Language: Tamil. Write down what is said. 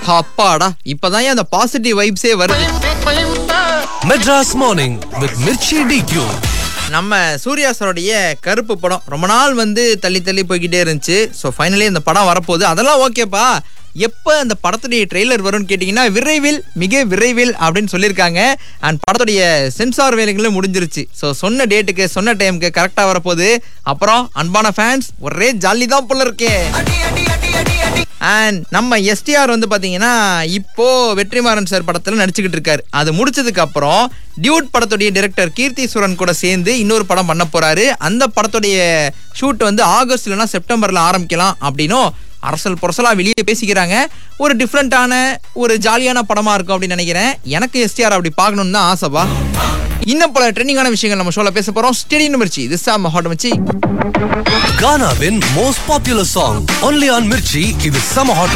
அப்பாடா இப்பதான் அந்த பாசிட்டிவ் வைப்ஸே வருது Madras Morning with Mirchi DQ. நம்ம சூர்யா சாரோடைய கருப்பு படம் ரொம்ப நாள் வந்து தள்ளி தள்ளி போய்கிட்டே இருந்துச்சு ஸோ ஃபைனலி இந்த படம் வரப்போகுது அதெல்லாம் ஓகேப்பா எப்போ அந்த படத்துடைய ட்ரெய்லர் வரும்னு கேட்டிங்கன்னா விரைவில் மிக விரைவில் அப்படின்னு சொல்லியிருக்காங்க அண்ட் படத்துடைய சென்சார் வேலைகளும் முடிஞ்சிருச்சு ஸோ சொன்ன டேட்டுக்கு சொன்ன டைமுக்கு கரெக்டாக வரப்போகுது அப்புறம் அன்பான ஃபேன்ஸ் ஒரே ஜாலி தான் போல இருக்கே அண்ட் நம்ம எஸ்டிஆர் வந்து பாத்தீங்கன்னா இப்போ வெற்றிமாறன் சார் படத்துல நடிச்சுக்கிட்டு இருக்காரு அது முடிச்சதுக்கு அப்புறம் டியூட் படத்துடைய டைரக்டர் கீர்த்தி சுரன் கூட சேர்ந்து இன்னொரு படம் பண்ண போறாரு அந்த படத்துடைய ஷூட் வந்து ஆகஸ்ட் இல்லைன்னா செப்டம்பர்ல ஆரம்பிக்கலாம் அப்படின்னும் அரசல் புரசலா வெளியே பேசிக்கிறாங்க ஒரு டிஃப்ரெண்டான ஒரு ஜாலியான படமா இருக்கும் அப்படின்னு நினைக்கிறேன் எனக்கு எஸ்டிஆர் அப்படி பார்க்கணும்னு தான் ஆசைப்பா இன்னும் பல ட்ரெண்டிங்கான விஷயங்கள் நம்ம ஷோல பேச போறோம் steady Mirchi this is hot மச்சி Ghana win most popular song. Only on Mirchi, இது Summer Hot